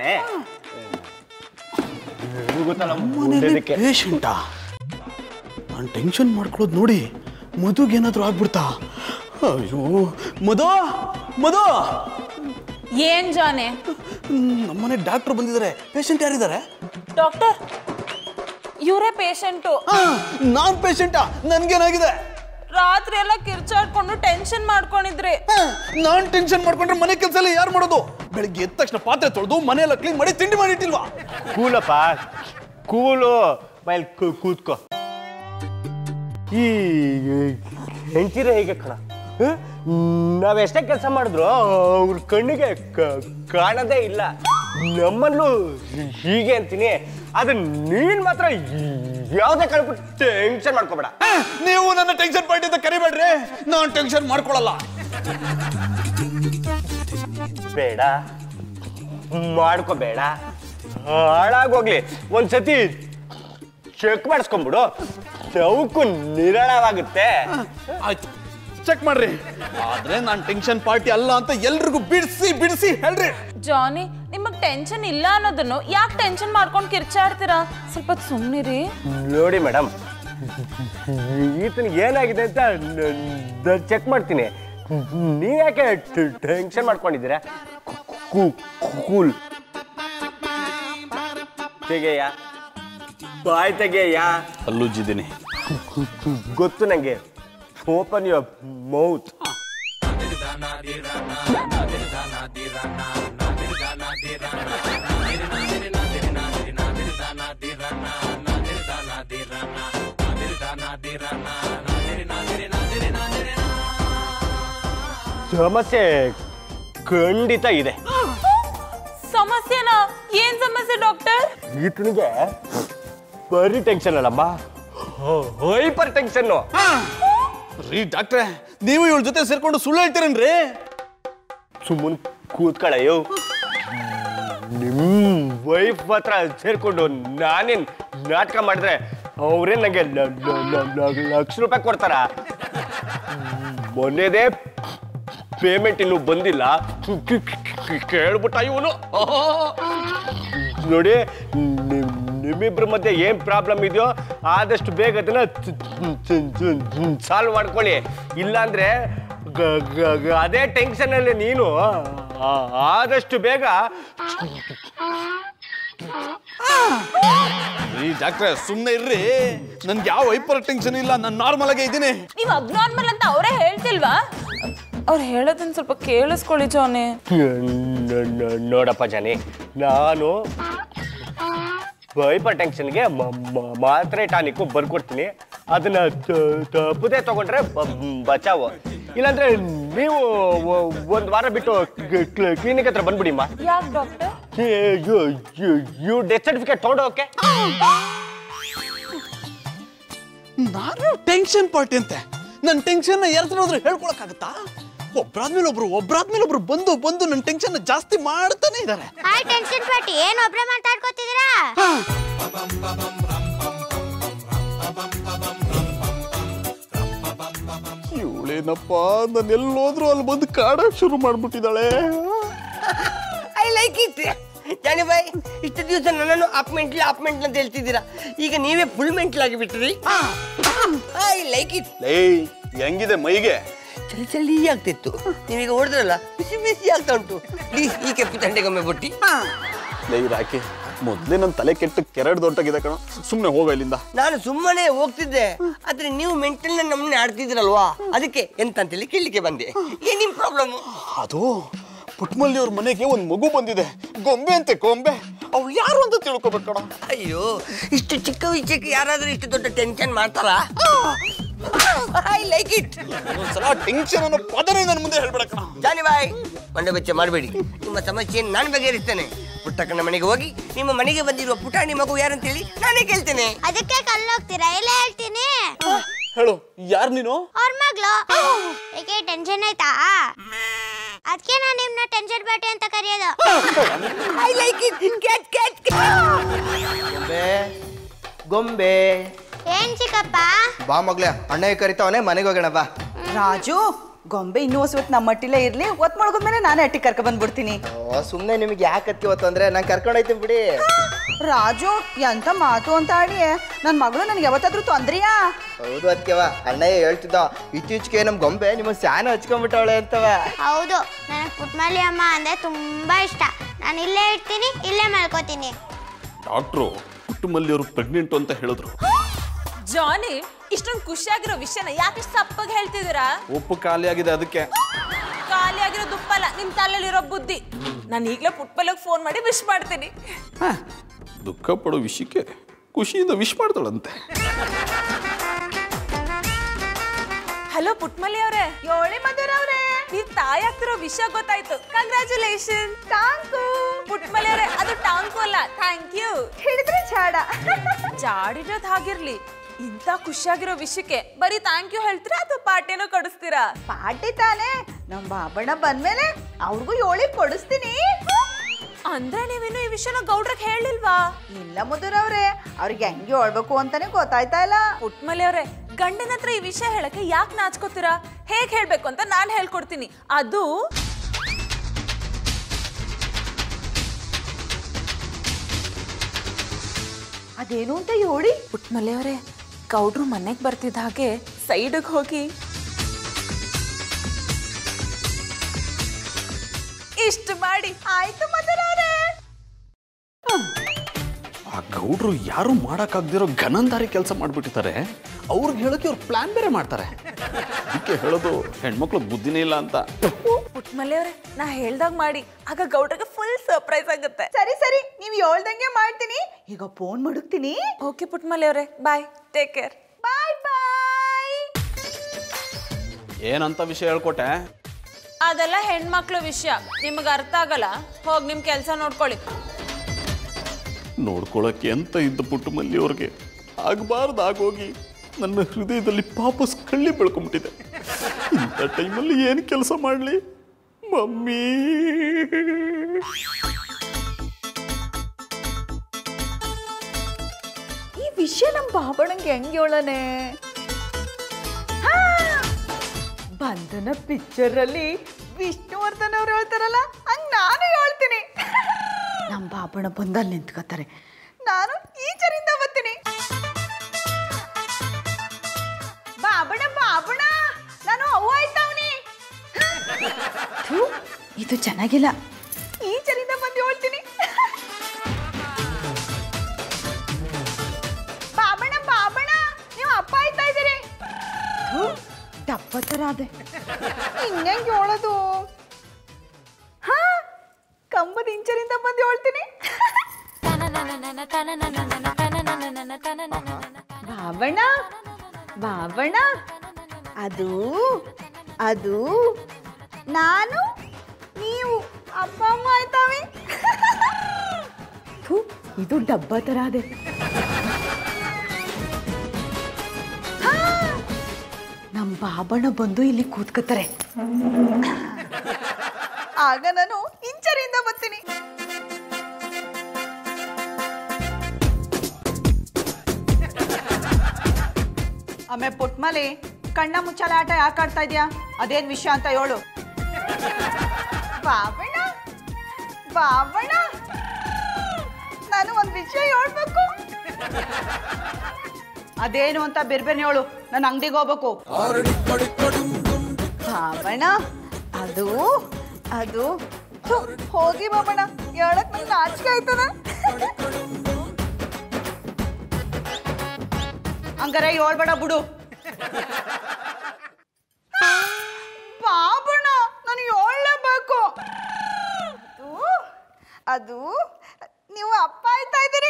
ನಿಮ್ಗ್ ಗೊತ್ತಲ್ಲ ಮುಂದೆದಕ್ಕೆ. ಪೇಷಂಟಾ ನಾನು ಟೆನ್ಷನ್ ಮಾಡ್ಕೊಳ್ಳೋದು ನೋಡಿ ಮಧುಗೇನಾದ್ರೂ ಆಗ್ಬಿಡ್ತಾ ಅಯ್ಯೋ ಮಧು ಮಧು ಏನ್ ಜಾನೆ ನಮ್ಮನೆ ಡಾಕ್ಟರ್ ಬಂದಿದ್ದಾರೆ ಪೇಷಂಟ್ ಯಾರಿದ್ದಾರೆ ಡಾಕ್ಟರ್ ಇವರೇ ಪೇಷಂಟು ನಾನ್ ಪೇಷಂಟಾ ನನ್ಗೇನಾಗಿದೆ ರಾತ್ರಿ ಎಲ್ಲ ಕಿರ್ಚಾಡ್ಕೊಂಡು ಟೆನ್ಷನ್ ಮಾಡ್ಕೊಂಡಿದ್ರಿ ನಾನ್ ಟೆನ್ಷನ್ ಮಾಡ್ಕೊಂಡ್ರೆ ಮನೆ ಕೆಲಸ ಎಲ್ಲ ಯಾರು ಮಾಡೋದು ಬೆಳಿಗ್ಗೆ ಎದ್ದ ತಕ್ಷಣ ಪಾತ್ರೆ ತೊಳೆದು ಮನೆಯೆಲ್ಲ ಕ್ಲೀನ್ ಮಾಡಿ ತಿಂಡಿ ಮಾಡಿಟ್ಟಿಲ್ವಾ ಕೂಲಪ್ಪ ಕೂಲು ಬಯಲ್ ಕೂತ್ಕೋ ಈ ಹೆಂಡ್ತಿರ ಹೇಗೆ ಕಣ ಹ? ನಾವ್ ಎಷ್ಟೇ ಕೆಲಸ ಮಾಡಿದ್ರು ಅವ್ರ ಕಣ್ಣಿಗೆ ಕ- ಕಾಣದೇ ಇಲ್ಲ ನಮ್ಮಲ್ಲೂ ಹೀಗೆ ಅಂತೀನಿ ಆದ್ರೆ ನೀನ್ ಮಾತ್ರ ಯಾವುದೇ ಕಾರಣಕ್ಕೂ ಟೆನ್ಷನ್ ಮಾಡ್ಕೋಬೇಡ ನೀವು ನನ್ನ ಟೆನ್ಷನ್ ಪಾರ್ಟಿ ಅಂತ ಕರಿಬೇಡ್ರಿ ನಾನ್ ಟೆನ್ಷನ್ ಮಾಡ್ಕೊಳಲ್ಲ ಬೇಡ ಮಾಡ್ಕೋಬೇಡ ಹಾಳಾಗೋಗ್ಲಿ ಒಂದ್ಸತಿ ಚೆಕ್ ಮಾಡಿಸ್ಕೊಂಬಿಡು ಅವಕ್ಕೂ ನಿರಾಳವಾಗುತ್ತೆ ಆಯ್ತು ಚೆಕ್ ಮಾಡ್ರಿ ಆದ್ರೆ ನಾನ್ ಟೆನ್ಷನ್ ಪಾರ್ಟಿ ಅಲ್ಲ ಅಂತ ಎಲ್ರಿಗೂ ಬಿಡಿಸಿ ಬಿಡಿಸಿ ಹೇಳ್ರಿ ಜಾನಿ ನಿಮಗ್ ಟೆನ್ಷನ್ ಇಲ್ಲ ಅನ್ನೋದನ್ನು ಯಾಕೆ ಟೆನ್ಷನ್ ಮಾಡ್ಕೊಂಡು ಕಿರ್ಚಾಡ್ತೀರಾ ಸ್ವಲ್ಪ ಸುಮ್ಮನಿರಿ ನೋಡಿ ಮೇಡಮ್ ಈತನಿಗೆ ಏನಾಗಿದೆ ಅಂತ ಚೆಕ್ ಮಾಡ್ತೀನಿ ನೀವ್ ಯಾಕೆ ಟೆನ್ಷನ್ ಮಾಡ್ಕೊಂಡಿದ್ದೀರಾ ಕೂಲ್ ತೆಗೆಯ ಬಾಯ್ ತೆಗೆಯ ಅಲ್ಲುಜ್ಜಿದ್ದೀನಿ ಗೊತ್ತು ನಂಗೆ ಓಪನ್ ಯುವರ್ ಮೌತ್ ಸಮಸ್ಯೆ ಖಂಡಿತ ಇದೆ ಸಮಸ್ಯೆನಾ ಏನ್ ಸಮಸ್ಯೆ ಡಾಕ್ಟರ್ ಈತನಿಗೆ ಬರೀ ಟೆನ್ಷನ್ ಅಲ್ಲಮ್ಮ ಹೈಪರ್ ಟೆನ್ಷನ್ನು ರೀ ಡಾಕ್ಟ್ರೆ ನೀವು ಇವಳ ಜೊತೆ ಸೇರ್ಕೊಂಡು ಸುಳ್ಳು ಹೇಳ್ತೀರೇನ್ರಿ ಸುಮ್ಮನೆ ಕೂತ್ಕೊಳ್ಳಯ್ಯೋ ನಿಮ್ ವೈಫ್ ಹತ್ರ ಸೇರ್ಕೊಂಡು ನಾನೇನ್ ನಾಟಕ ಮಾಡಿದ್ರೆ ಅವರೇ ನಂಗೆ ಲ- ಲ- ಲ- ಲ- ಲಕ್ಷ ರೂಪಾಯಿ ಕೊಡ್ತಾರ ಮೊನ್ನೆದೇ ಪೇಮೆಂಟ್ ಇನ್ನೂ ಬಂದಿಲ್ಲ ಕೇಳ್ಬಿಟ್ಟ ಇವನು ನೋಡಿ ನಿಮ್- ನಿಮ್ಮಿಬ್ರ ಮಧ್ಯೆ ಏನ್ ಪ್ರಾಬ್ಲಮ್ ಇದೆಯೋ ಆದಷ್ಟು ಬೇಗ ಅದನ್ನ ಸಾಲ್ವ್ ಮಾಡ್ಕೊಳ್ಳಿ ಇಲ್ಲಾಂದ್ರೆ ಗ- ಗ- ಗ- ಅದೇ ಟೆನ್ಷನ್ ಅಲ್ಲಿ ನೀನು ಆ- ಆದಷ್ಟು ಬೇಗ ರೀ ಡಾಕ್ಟ್ರೆ ಸುಮ್ಮನೆ ಇರ್ರಿ ನನ್ಗೆ ಯಾವ ಹೈಪರ್ ಟೆನ್ಷನ್ ಇಲ್ಲ ನಾನು ನಾರ್ಮಲ್ ಆಗೇ ಇದ್ದೀನಿ ನೀವ್ ಅಬ್ನಾರ್ಮಲ್ ಅಂತ ಅವರೇ ಹೇಳ್ತಿಲ್ವಾ ಅವ್ರು ಹೇಳೋದನ್ನ ಸ್ವಲ್ಪ ಕೇಳಿಸ್ಕೊಳ್ಳಿ ಜಾನಿ ನ- ನ- ನೋಡಪ್ಪ ಜಾನಿ ನಾನು ಹೈಪರ್ ಟೆನ್ಷನ್ಗೆ ಮಾತ್ರೆ ಟಾನಿಕ್ಕು ಬರ್ಕೊಡ್ತೀನಿ ಅದನ್ನ ತ- ತಪ್ಪದೆ ತಗೊಂಡ್ರೆ ಬ- ಬಚಾವು ಇಲ್ಲಾಂದ್ರೆ ನೀವು ಒ- ಒಂದ್ ವಾರ ಬಿಟ್ಟು ಕ್ಲಿನಿಕ್ ಹತ್ರ ಬಂದ್ಬಿಡಿಮ್ಮ ಯಾಕೆ ಡಾಕ್ಟರ್ ಯು ಡೆತ್ ಸರ್ಟಿಫಿಕೇಟ್ ತೊಗೊಂಡೋಕೆ ನಾನು ಟೆನ್ಷನ್ ಪಾರ್ಟಿ ಅಂತೆ ನನ್ನ ಟೆನ್ಷನ್ ಯಾರತ್ರ ಹೇಳ್ಕೊಳಕ್ಕಾಗತ್ತಾ ಒಬ್ರಾದ್ಮೇಲೆ ಒಬ್ರು ಒಬ್ರಾದ್ಮೇಲೆ ಒಬ್ರು ಬಂದು ಬಂದು ನನ್ನ ಟೆನ್ಷನ್ ಜಾಸ್ತಿ ಮಾಡ್ತಾನೆ ಇದ್ದಾರೆ ಹಾಯ್ ಟೆನ್ಷನ್ ಪಟ್ಟಿ ಏನ್ ಒಬ್ರೆ ಮಾತಾಡ್ಕೋತಿದ್ದೀರಾ ಇವಳೇನಪ್ಪ ನಾನು ಎಲ್ಲೋದ್ರು ಅಲ್ಲಿ ಬಂದು ಕಾಡಕ್ ಶುರು ಮಾಡ್ಬಿಟ್ಟಿದ್ದಾಳೆ I like it Johnny boy ಇಷ್ಟು ದಿವಸ ನನ್ನನ್ನು ಅಪ್ ಮೆಂಟ್ಲಿ ಅಪ್ ಮೆಂಟ್ಲ್ ಅಂತ ಹೇಳ್ತಿದ್ದೀರಾ ಈಗ ನೀವೇ ಫುಲ್ ಮೆಂಟ್ಲ್ ಆಗಿ ಬಿಟ್ರಿ ಐ ಲೈಕ್ ಇಟ್ ಏಯ್ ಹೆಂಗಿದೆ ಮೈಗೆ ಚಳಿ ಚಳಿ ಆಗ್ತಿತ್ತು ನೀವೀಗ ಹೊಡೆದ್ರಲ್ಲ ಬಿಸಿ ಬಿಸಿ ಆಗ್ತಾ ಉಂಟು ಪ್ಲೀಸ್ ಈ ಕೆಂಪು ತಂಡೆಗೊಮ್ಮೆ ಬುಟ್ಟಿ ಲೇ ರಾಕಿ ಮೊದ್ಲೇ ನನ್ನ ತಲೆ ಕೆಟ್ಟು ಕೆರಡ್ ದೊಡ್ಡಗಿದೆ ಕಣ ಸುಮ್ಮನೆ ಹೋಗ ಇಲ್ಲಿಂದ ನಾನು ಸುಮ್ಮನೆ ಹೋಗ್ತಿದ್ದೆ ಆದ್ರೆ ನೀವು ಮೆಂಟಲ್ ನಮ್ಮನ್ನೇ ಆಡ್ತಿದ್ರಲ್ವಾ ಅದಕ್ಕೆ ಎಂತ ಅಂತೇಳಿ ಕೇಳಲಿಕ್ಕೆ ಬಂದೆ ಏನ್ ನಿಮ್ ಪ್ರಾಬ್ಲಮ್ ಅದು ಪುಟ್ಮಲ್ಲಿ ಅವ್ರ ಮನೆಗೆ ಒಂದು ಮಗು ಬಂದಿದೆ ಗೊಂಬೆ ಅಂತೆ ಗೊಂಬೆ ಅವ್ಳು ಯಾರು ಅಂತ ತಿಳ್ಕೊಬೇಕು ಕಣ ಅಯ್ಯೋ ಇಷ್ಟು ಚಿಕ್ಕ ವಿಷಯಕ್ಕೆ ಯಾರಾದ್ರೂ ಇಷ್ಟು ದೊಡ್ಡ ಟೆನ್ಷನ್ ಮಾಡ್ತಾರಾ ಐ ಲೈಕ್ ಇಟ್ ಒಂದ್ಸಲ ಟೆನ್ಷನ್ ಅನ್ನೋ ಪದನೇ ನನ್ನ ಮುಂದೆ ಹೇಳ್ಬೇಡ ಕಣ ಜಾನಿ ಬಾಯ್ ಮಂಡೆ ಬೆಚ್ಚ ಮಾಡಬೇಡಿ ನಿಮ್ಮ ಸಮಸ್ಯೆಯನ್ನು ನಾನು ಬಗೆಹರಿಸ್ತೇನೆ ಪುಟ್ಟಕ್ಕನ ಮನೆಗೆ ಹೋಗಿ ನಿಮ್ಮ ಮನೆಗೆ ಬಂದಿರುವ ಪುಟಾಣಿ ಮಗು ಯಾರಂತೇಳಿ ನಾನೇ ಕೇಳ್ತೇನೆ ಅದಕ್ಕೆ ಕಲ್ಲೋಗ್ತೀರಾ ಇಲ್ಲ ಹೇಳ್ತೀನಿ ಹೇಳು ಯಾರು ನೀನು ಅವ್ರ ಮಗ್ಳು ಏಕೆ ಟೆನ್ಷನ್ ಆಯ್ತಾ ಅದಕ್ಕೆ ನಾನು ನಿಮ್ನ ಟೆನ್ಷನ್ ಬೇಟೆ ಅಂತ ಕರೆಯೋದು I like it cat cat ಗೊಂಬೆ ಗೊಂಬೆ ಏನ್ ಚಿಕ್ಕಪ್ಪ ಬಾ ಮಗ್ಲೆ ಅಣ್ಣ ಕರಿತಾವನೆ ಮನೆಗೆ ಹೋಗೋಣ ಬಾ ರಾಜು ಗೊಂಬೆ ಇನ್ನೂ ಹೊಸವತ್ತು ನಮ್ಮ ಮಟ್ಟಿಲೇ ಇರ್ಲಿ ಒತ್ ಮಾಡ್ಕೊಂಡ್ಮೇಲೆ ನಾನೇ ಅಟ್ಟಿ ಕರ್ಕ ಬಂದ್ಬಿಡ್ತೀನಿ ಓ ಸುಮ್ಮನೆ ನಿಮಗೆ ಯಾಕೆ ಹತ್ತಿ ಹೊತ್ತು ಅಂದ್ರೆ ನಾನು ಕರ್ಕೊಂಡು ಹೋಯ್ತೀನಿ ಬಿಡಿ ರಾಜು ಎಂತ ಮಾತು ಅಂತ ಆಡಿ ನನ್ನ ಮಗಳು ನನಗೆ ಯಾವತ್ತಾದ್ರೂ ತೊಂದ್ರೆಯಾ ಹೌದು ಅದಕ್ಕೆವ ಅಣ್ಣಯ್ಯ ಹೇಳ್ತಿದ್ದ ಇತ್ತೀಚೆಗೆ ನಮ್ಮ ಗೊಂಬೆ ನಿಮ್ಮ ಸ್ಯಾನ ಹಚ್ಕೊಂಡ್ಬಿಟ್ಟವಳೆ ಅಂತವ ಹೌದು ನನಗೆ ಪುಟ್ಮಲಿ ಅಮ್ಮ ಅಂದ್ರೆ ತುಂಬಾ ಇಷ್ಟ ನಾನು ಇಲ್ಲೇ ಇರ್ತೀನಿ ಇಲ್ಲೇ ಮಲ್ಕೋತೀನಿ ಡಾಕ್ಟ್ರು ಪುಟ್ಟಮಲ್ಲಿ ಅವರು ಪ್ರೆಗ್ನೆಂಟ್ ಅಂತ ಹೇಳಿದ್ರು ಜಾನಿ ಇಷ್ಟೊಂದು ಖುಷಿಯಾಗಿರೋ ವಿಷಯನ ಯಾಕೆ ಸಪ್ಪಗೆ ಹೇಳ್ತಿದ್ದೀರಾ ಉಪ್ಪು ಖಾಲಿ ಆಗಿದೆ ಅದಕ್ಕೆ ಖಾಲಿ ಆಗಿರೋ ದುಪ್ಪಲ್ಲ ನಿಮ್ ತಲೆಯಲ್ಲಿರೋ ಬುದ್ಧಿ ನಾನು ಈಗಲೇ ಪುಟ್ಪಲ್ಗೆ ಫೋನ್ ಮಾಡಿ ವಿಶ್ ಮಾಡ್ತೀನಿ ದುಃಖ ಪಡೋ ವಿಷಯಕ್ಕೆ ಖುಷಿಯಿಂದ ವಿಶ್ ಮಾಡ್ತಾಳಂತೆ ಹಲೋ ಪುಟ್ಮಲಿ ಅವರೇ ಯೋಳಿ ಮಧುರ ಅವ್ರೆ ನೀವ್ ತಾಯಿ ಆಗ್ತಿರೋ ವಿಷಯ ಗೊತ್ತಾಯ್ತು ಕಂಗ್ರ್ಯಾಚುಲೇಷನ್ ಟಾಂಕು ಪುಟ್ಮಲಿ ಅವರೇ ಅದು ಟಾಂಕು ಅಲ್ಲ ಥ್ಯಾಂಕ್ ಯು ಹಿಡಿದ್ರೆ ಚಾಡ ಜಾಡಿರೋದ್ ಹಾಗಿರ್ಲಿ ಇಂಥ ಖುಷಿಯಾಗಿರೋ ವಿಷಯಕ್ಕೆ ಬರೀ ಥ್ಯಾಂಕ್ ಯು ಹೇಳ್ತೀರಾ ಅಥವಾ ಪಾರ್ಟಿನೂ ಕೊಡಿಸ್ತೀರಾ ಪಾಟಿ ತಾನೇ ನಮ್ಮ ಬಾಬಣ್ಣ ಬಂದ್ಮೇಲೆ ಅವ್ರಿಗೂ ಯೋಳಿ ಕೊಡಿಸ್ತೀನಿ ಅಂದ್ರೆ ನೀವಿನ್ನು ಈ ವಿಷಯನ ಗೌಡ್ರಿಗೆ ಹೇಳಿಲ್ವಾ ಇಲ್ಲ ಮಧುರ ಅವ್ರೆ ಅವ್ರಿಗೆ ಹೆಂಗೆ ಹೇಳ್ಬೇಕು ಅಂತಾನೆ ಗೊತ್ತಾಯ್ತಾ ಇಲ್ಲ ಪುಟ್ಮಲಿ ಅವರೇ ಗಂಡನ ಹತ್ರ ಈ ವಿಷಯ ಹೇಳಕ್ಕೆ ಯಾಕೆ ನಾಚ್ಕೋತೀರಾ ಹೇಗ್ ಹೇಳ್ಬೇಕು ಅಂತ ನಾನು ಹೇಳ್ಕೊಡ್ತೀನಿ ಅದು ಅದೇನು ಅಂತ ಹೇಳಿ ಪುಟ್ಮಲಿ ಅವರೇ ಗೌಡ್ರು ಮನೆಗೆ ಬರ್ತಿದ್ದ ಹಾಗೆ ಸೈಡಿಗೆ ಹೋಗಿ ಇಷ್ಟು ಮಾಡಿ ಆಯ್ತು ಮಧುರ ಅವ್ರೆ ಆ ಗೌಡ್ರು ಯಾರು ಮಾಡಕ್ಕಾಗ್ದಿರೋ ಘನಂದಾರಿ ಕೆಲಸ ಮಾಡ್ಬಿಟ್ಟಿದ್ದಾರೆ ಅವ್ರಿಗೆ ಹೇಳೋಕೆ ಅವ್ರು ಪ್ಲಾನ್ ಬೇರೆ ಮಾಡ್ತಾರೆ ಅದಕ್ಕೆ ಹೇಳೋದು ಹೆಣ್ಮಕ್ಳು ಬುದ್ಧಿನೇ ಇಲ್ಲ ಅಂತ ಪುಟ್ಮಲಿ ಅವರೇ ನಾ ಹೇಳ್ದಾಗ ಮಾಡಿ ಆಗ ಗೌಡ್ರಿಗೆ ಫುಲ್ ಸರ್ಪ್ರೈಸ್ ಆಗುತ್ತೆ ಸರಿ ಸರಿ ನೀವು ಹೇಳ್ದಂಗೆ ಮಾಡ್ತೀನಿ ಈಗ ಫೋನ್ ಮಡುಕ್ತೀನಿ ಓಕೆ ಪುಟ್ಮಲಿ ಅವರೇ ಬಾಯ್ ಟೇಕ್ ಕೇರ್ ಬಾಯ್ ಬಾಯ್ ಏನಂತ ವಿಷಯ ಹೇಳ್ಕೊಟ್ಟೆ ಅದೆಲ್ಲ ಹೆಣ್ಮಕ್ಳು ವಿಷಯ ನಿಮಗೆ ಅರ್ಥ ಆಗಲ್ಲ ಹೋಗಿ ನಿಮ್ಮ ಕೆಲಸ ನೋಡ್ಕೊಳ್ಳಿ ನೋಡ್ಕೊಳಕ್ಕೆ ಅಂತ ಇದ್ದ ಪುಟ್ಟಮಲ್ಲಿ ಅವ್ರಿಗೆ ಆಗಬಾರ್ದು ಆಗೋಗಿ ನನ್ನ ಹೃದಯದಲ್ಲಿ ಪಾಪಸ್ ಕಳ್ಳಿ ಬೆಳ್ಕೊಂಬಿಟ್ಟಿದೆ ಇಂಥ ಟೈಮಲ್ಲಿ ಏನು ಕೆಲಸ ಮಾಡಲಿ ಮಮ್ಮಿ ಈ ವಿಷಯ ನಮ್ಮ ಬಾಬಣ್ಣಂಗೆ ಹೆಂಗ್ ಹೇಳನೆ ಬಂಧನ ಪಿಕ್ಚರ್ ಅಲ್ಲಿ ವಿಷ್ಣುವರ್ಧನ್ ಅವ್ರು ಹೇಳ್ತಾರಲ್ಲ ಹಂಗ್ ನಾನು ಹೇಳ್ತೀನಿ ನಮ್ಮ ಬಾಬಣ್ಣ ಬಂದಲ್ಲಿ ನಿಂತ್ಕೋತಾರೆ ನಾನು ಈಚರಿಂದ ಬರ್ತೀನಿ ಬಾಬಣ್ಣ ಬಾಬಣ್ಣ ನಾನು ಅವ್ವ ಆಯ್ತಾವ್ನಿ ಥು, ಇದು ಚೆನ್ನಾಗಿಲ್ಲ ಈಚರಿಂದ ಬಂದು ಹೇಳ್ತೀನಿ ಬಾಬಣ್ಣ ಬಾಬಣ್ಣ ನೀವು ಅಪ್ಪ ಆಯ್ತಾ ಇದ್ದೀರಿ ಥು, ದಪ್ಪ ಥರ ಅದೆ ಇನ್ನೇಂಗೆ ಹೇಳೋದು ಹಾ ಕಂಬದ ಇಂಚರಿಂದ ಬಂದು ಹೇಳ್ತೀನಿ ಬಾಬಣ್ಣ ಬಾಬಣ್ಣ ಅದು ಅದು ನಾನು ನೀವು ಅಪ್ಪ ಅಮ್ಮ ಆಯ್ತಾವೆ ಥು, ಇದು ಡಬ್ಬ ಥರ ಅದೆ ನಮ್ಮ ಬಾಬಣ್ಣ ಬಂದು ಇಲ್ಲಿ ಕೂತ್ಕೋತಾರೆ ಆಗ ನಾನು ಇಂಚರಿಯಿಂದ ಬರ್ತೀನಿ ಆಮೇಲೆ ಪುಟ್ಮಲಿ ಕಣ್ಣ ಮುಚ್ಚಾಲೆ ಆಟ ಯಾಕೆ ಆಡ್ತಾ ಇದೆಯಾ ಅದೇನ್ ವಿಷಯ ಅಂತ ಹೇಳು ಬಾಬಣ್ಣ ಬಾಬಣ್ಣ ನಾನು ಒಂದು ವಿಷಯ ಹೇಳ್ಬೇಕು ಅದೇನು ಅಂತ ಬೇರೆ ಬೇರೆ ಹೇಳು ನಾನು ಅಂಗಡಿಗೆ ಹೋಗ್ಬೇಕು ಬಾಬಣ್ಣ ಅದು ಅದು ಥು, ಹೋಗಿ ಬಾಬಣ್ಣ ಹೇಳಕ್ ನಂಗೆ ನಾಚಿಕೆ ಆಯ್ತದ ಹಂಗಾರೆ ಹೇಳ್ಬೇಡ ಬಿಡು ಬಾಬಣ್ಣ ನಾನು ಹೇಳಲೇಬೇಕು ಅದು ಅದು ನೀವು ಅಪ್ಪ ಆಯ್ತಾ ಇದ್ದೀರಿ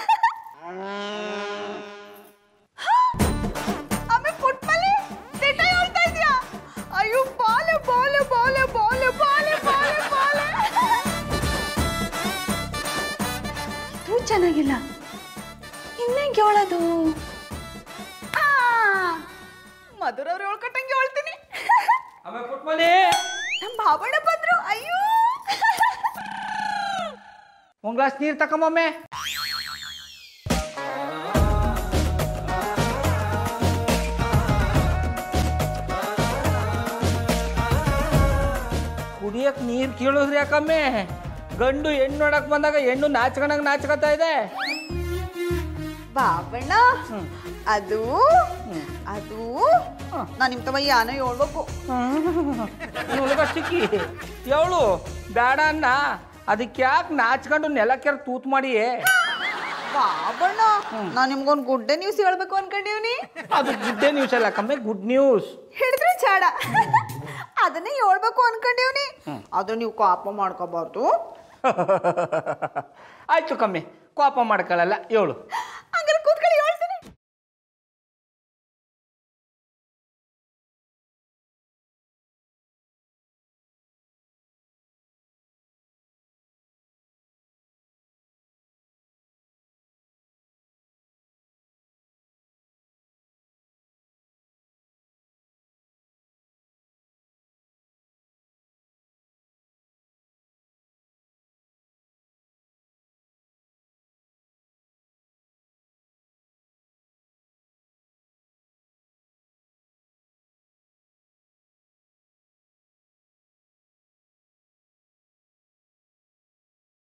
ಆಮೇಲೆ ಪುಟ್ಮಲ್ಲಿ ತಿಟ್ಟ ಹೇಳ್ತಾ ಇದೀಯಾ ಅಯ್ಯೋ ಬಾಲೆ ಬಾಲೆ ಬಾಲೆ ಬಾಲೆ ಬಾಲೆ ಬಾಲೆ ಬಾಲೆ ಇದು ಚೆನ್ನಾಗಿಲ್ಲ ಇನ್ನೇಂಗೆ ಹೇಳೋದು ಆ, ಮಧುರವ್ರು ಹೇಳ್ಕೊಟ್ಟಂಗೆ ಹೇಳ್ತೀನಿ ಆಮೇಲೆ ಪುಟ್ಮಲಿ ನಮ್ಮ ಬಾಬಣ್ಣ ಬಂದ್ರು ಅಯ್ಯೋ ಒಂದ್ ಗ್ಲಾಸ್ ನೀರು ತಕೊಂಬೊಮ್ಮೆ ಕುಡಿಯಕ್ ನೀರ್ ಕೇಳಿದ್ರಿ ಯಾಕಮ್ಮೆ ಗಂಡು ಹೆಣ್ಣು ನೋಡಕ್ ಬಂದಾಗ ಹೆಣ್ಣು ನಾಚ್ಕೊಂಡಂಗ್ ನಾಚ್ಕೊತಾ ಇದೆ ಬಾಬಣ್ಣ ಅದು ಅದು ನಾನು ನಿಮ್ಮ ತಮ್ಮ ಯಾನ ಹೇಳ್ಬೇಕು ಹುಡುಗ ಸಿಕ್ಕಿ ಅವಳು ಬೇಡ ಅನ್ನ ಅದಕ್ಕೆ ಯಾಕೆ ನಾಚ್ಕೊಂಡು ನೆಲಕ್ಕೆರ ತೂತ್ ಮಾಡಿ ಬಾಬಣ್ಣ ನಾನು ನಿಮ್ಗೊಂದು ಗುಡ್ಡೆ ನ್ಯೂಸ್ ಹೇಳ್ಬೇಕು ಅನ್ಕೊಂಡಿವ್ನಿ ಅದು ಗುಡ್ ನ್ಯೂಸ್ ಅಲ್ಲ ಕಮ್ಮಿ ಗುಡ್ ನ್ಯೂಸ್ ಹಿಡಿದ್ರೆ ಚಾಡ ಅದನ್ನೇ ಹೇಳ್ಬೇಕು ಅನ್ಕೊಂಡಿವ್ನಿ ಅದು ನೀವು ಕೋಪ ಮಾಡ್ಕೋಬಾರ್ದು ಆಯ್ತು ಕಮ್ಮಿ ಕೋಪ ಮಾಡ್ಕೊಳ್ಳಲ್ಲ ಹೇಳು ಹಂಗಾರೆ